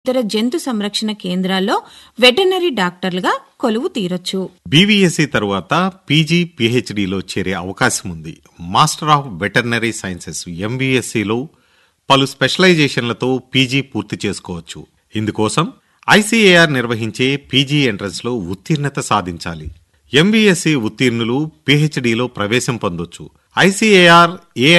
ఇతర జంతు సంరక్షణ కేంద్రాల్లో వెటర్నరీ డాక్టర్లుగా కొలువు తీరొచ్చు బీవీఎస్సీ తరువాత పీజీ పీహెచ్డీలో చేరే అవకాశం ఉంది మాస్టర్ ఆఫ్ వెటర్నరీ సైన్సెస్ ఎంవీఎస్సీలో పలు స్పెషలైజేషన్లతో పీజీ పూర్తి చేసుకోవచ్చు ఇందుకోసం ఐసీఏఆర్ నిర్వహించే పీజీ ఎంట్రన్స్లో ఉత్తీర్ణత సాధించాలి ఎంవీఎస్సీ ఉత్తీర్ణులు పీహెచ్డీలో ప్రవేశం పొందొచ్చు ఐసీఏఆర్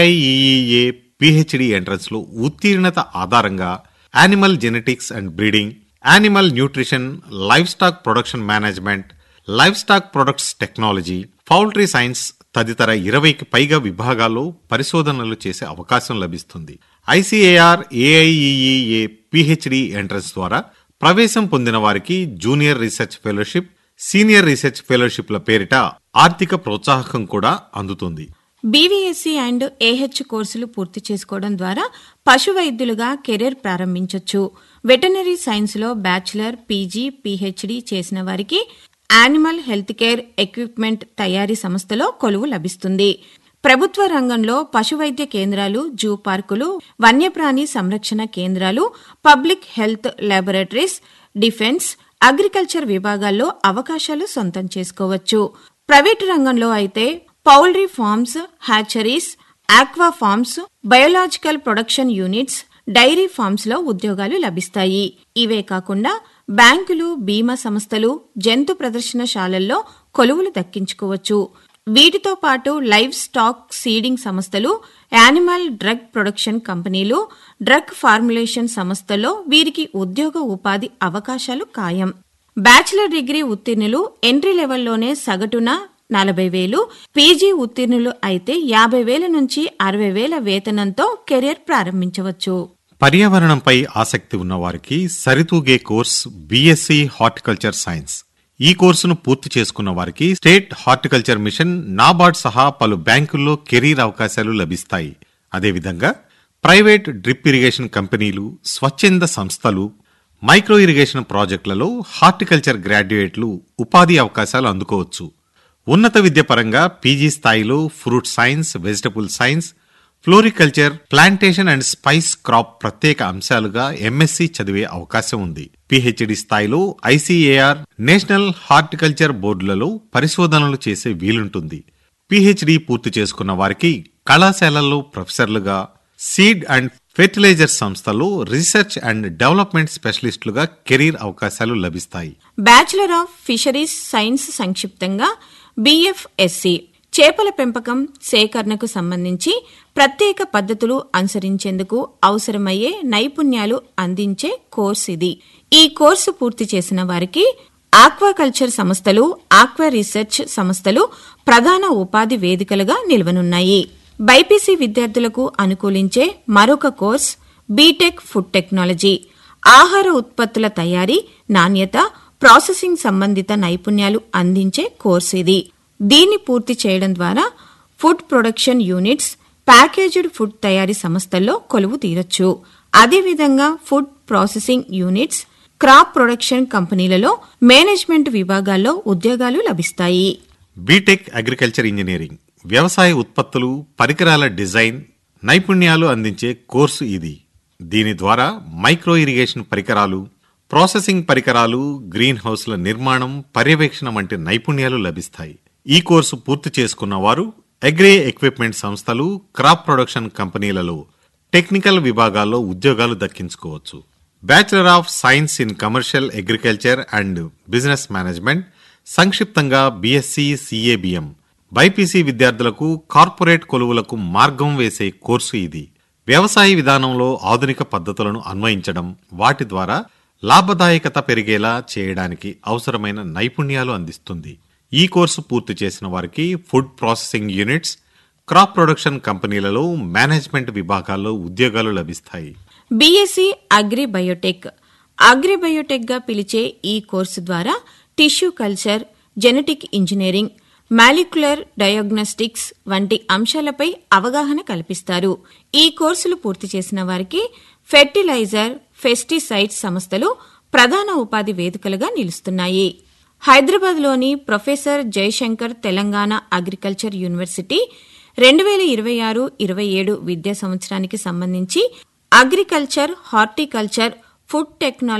ఏఐఈఈఏ పీహెచ్డీ ఎంట్రన్స్లో ఉత్తీర్ణత ఆధారంగా animal genetics and breeding animal nutrition livestock production management livestock products technology poultry science తదితర ఇరవైకి పైగా విభాగాల్లో పరిశోధనలు చేసే అవకాశం లభిస్తుంది ఐసీఏఆర్ ఏఐఈఈఏ పీహెచ్డీ ఎంట్రన్స్ ద్వారా ప్రవేశం పొందిన వారికి junior research fellowship senior research ఫెలోషిప్ల పేరిట ఆర్థిక ప్రోత్సాహకం కూడా అందుతుంది బీవీఎస్సీ అండ్ ఏహెచ్ కోర్సులు పూర్తి చేసుకోవడం ద్వారా పశు వైద్యులుగా కెరీర్ ప్రారంభించొచ్చు వెటర్నరీ సైన్స్లో బ్యాచిలర్ పీజీ పీహెచ్డీ చేసిన వారికి యానిమల్ హెల్త్ కేర్ ఎక్విప్మెంట్ తయారీ సంస్థలో కొలువు లభిస్తుంది ప్రభుత్వ రంగంలో పశువైద్య కేంద్రాలు జూ పార్కులు వన్యప్రాణి సంరక్షణ కేంద్రాలు public health laboratories defence agriculture విభాగాల్లో అవకాశాలు సొంతం చేసుకోవచ్చు ప్రైవేటు రంగంలో అయితే poultry farms hatcheries aqua farms biological production units dairy farms లో ఉద్యోగాలు లభిస్తాయి ఇవే కాకుండా బ్యాంకులు బీమా సంస్థలు జంతు ప్రదర్శనశాలల్లో కొలువులు దక్కించుకోవచ్చు వీటితో పాటు లైవ్ స్టాక్ సీడింగ్ సంస్థలు యానిమల్ డ్రగ్ ప్రొడక్షన్ కంపెనీలు డ్రగ్ ఫార్ములేషన్ సంస్థల్లో వీరికి ఉద్యోగ ఉపాధి అవకాశాలు ఖాయం బ్యాచిలర్ డిగ్రీ ఉత్తీర్ణులు ఎంట్రీ లెవెల్లోనే సగటున నలభై వేలు పీజీ ఉత్తీర్ణులు అయితే యాభై వేల నుంచి అరవై వేల వేతనంతో కెరీర్ ప్రారంభించవచ్చు పర్యావరణంపై ఆసక్తి ఉన్న వారికి సరితూగే కోర్స్ బీఎస్సీ హార్టికల్చర్ సైన్స్ ఈ కోర్సును పూర్తి చేసుకున్న వారికి స్టేట్ హార్టికల్చర్ మిషన్ నాబార్డ్ సహా పలు బ్యాంకుల్లో కెరీర్ అవకాశాలు లభిస్తాయి అదేవిధంగా ప్రైవేట్ డ్రిప్ ఇరిగేషన్ కంపెనీలు స్వచ్ఛంద సంస్థలు మైక్రో ఇరిగేషన్ ప్రాజెక్టులలో హార్టికల్చర్ గ్రాడ్యుయేట్లు ఉపాధి అవకాశాలు అందుకోవచ్చు ఉన్నత విద్య పరంగా పీజీ స్థాయిలో fruit science vegetable science floriculture plantation and spice crop ప్రత్యేక అంశాలుగా ఎంఎస్సీ చదివే అవకాశం ఉంది పిహెచ్డి స్థాయిలో ఐసీఏఆర్ నేషనల్ హార్టికల్చర్ బోర్డులలో పరిశోధనలు చేసే వీలుంటుంది పిహెచ్డి పూర్తి చేసుకున్న వారికి కళాశాలల్లో ప్రొఫెసర్లుగా సీడ్ అండ్ ఫెర్టిలైజర్ సంస్థలో రీసెర్చ్ అండ్ డెవలప్మెంట్ స్పెషలిస్టులుగా కెరీర్ అవకాశాలు లభిస్తాయి బ్యాచిలర్ ఆఫ్ ఫిషరీస్ సైన్స్ సంక్షిప్తంగా బీఎఫ్ఎస్సి చేపల పెంపకం సేకరణకు సంబంధించి ప్రత్యేక పద్ధతులు అనుసరించేందుకు అవసరమయ్యే నైపుణ్యాలు అందించే కోర్సు ఇది ఈ కోర్సు పూర్తి చేసిన వారికి ఆక్వాకల్చర్ సంస్థలు ఆక్వా రీసెర్చ్ సంస్థలు ప్రధాన ఉపాధి వేదికలుగా నిలవనున్నాయి బైపీసీ విద్యార్థులకు అనుకూలించే మరొక కోర్స్ బీటెక్ ఫుడ్ టెక్నాలజీ ఆహార ఉత్పత్తుల తయారీ నాణ్యత ప్రాసెసింగ్ సంబంధిత నైపుణ్యాలు అందించే కోర్సు ఇది దీన్ని పూర్తి చేయడం ద్వారా food production units packaged food తయారీ సంస్థల్లో కొలువు తీరొచ్చు అదేవిధంగా food processing units crop production కంపెనీలలో మేనేజ్మెంట్ విభాగాల్లో ఉద్యోగాలు లభిస్తాయి బీటెక్ అగ్రికల్చర్ ఇంజనీరింగ్ వ్యవసాయ ఉత్పత్తులు పరికరాల డిజైన్ నైపుణ్యాలు అందించే కోర్సు ఇది దీని ద్వారా మైక్రో ఇరిగేషన్ పరికరాలు ప్రాసెసింగ్ పరికరాలు గ్రీన్ హౌస్ల నిర్మాణం పర్యవేక్షణ వంటి నైపుణ్యాలు లభిస్తాయి ఈ కోర్సు పూర్తి చేసుకున్న వారు అగ్రే ఎక్విప్మెంట్ సంస్థలు క్రాప్ ప్రొడక్షన్ కంపెనీలలో టెక్నికల్ విభాగాల్లో ఉద్యోగాలు దక్కించుకోవచ్చు bachelor of science in commercial agriculture and business management సంక్షిప్తంగా బీఎస్సీ సిఏబిఎం బైపీసీ విద్యార్థులకు కార్పొరేట్ కొలువులకు మార్గం వేసే కోర్సు ఇది వ్యవసాయ విధానంలో ఆధునిక పద్ధతులను అన్వయించడం వాటి ద్వారా లాభదాయకత పెరిగేలా చేయడానికి అవసరమైన నైపుణ్యాలు అందిస్తుంది ఈ కోర్సు పూర్తి చేసిన వారికి food processing units crop production కంపెనీలలో మేనేజ్మెంట్ విభాగాల్లో ఉద్యోగాలు లభిస్తాయి BSc agri biotech agri biotech గా పిలిచే ఈ కోర్సు ద్వారా tissue culture genetic engineering molecular diagnostics వంటి అంశాలపై అవగాహన కల్పిస్తారు ఈ కోర్సులు పూర్తి చేసిన వారికి ఫెర్టిలైజర్ పెస్టిసైడ్స్ సంస్థలు ప్రధాన ఉపాధి వేదికలుగా నిలుస్తున్నాయి హైదరాబాద్లోని professor Jayashankar Telangana agriculture university రెండు వేల ఇరవై ఆరు ఇరవై ఏడు విద్యా సంవత్సరానికి సంబంధించి అగ్రికల్చర్ హార్టికల్చర్ ఫుడ్ టెక్నాలజీ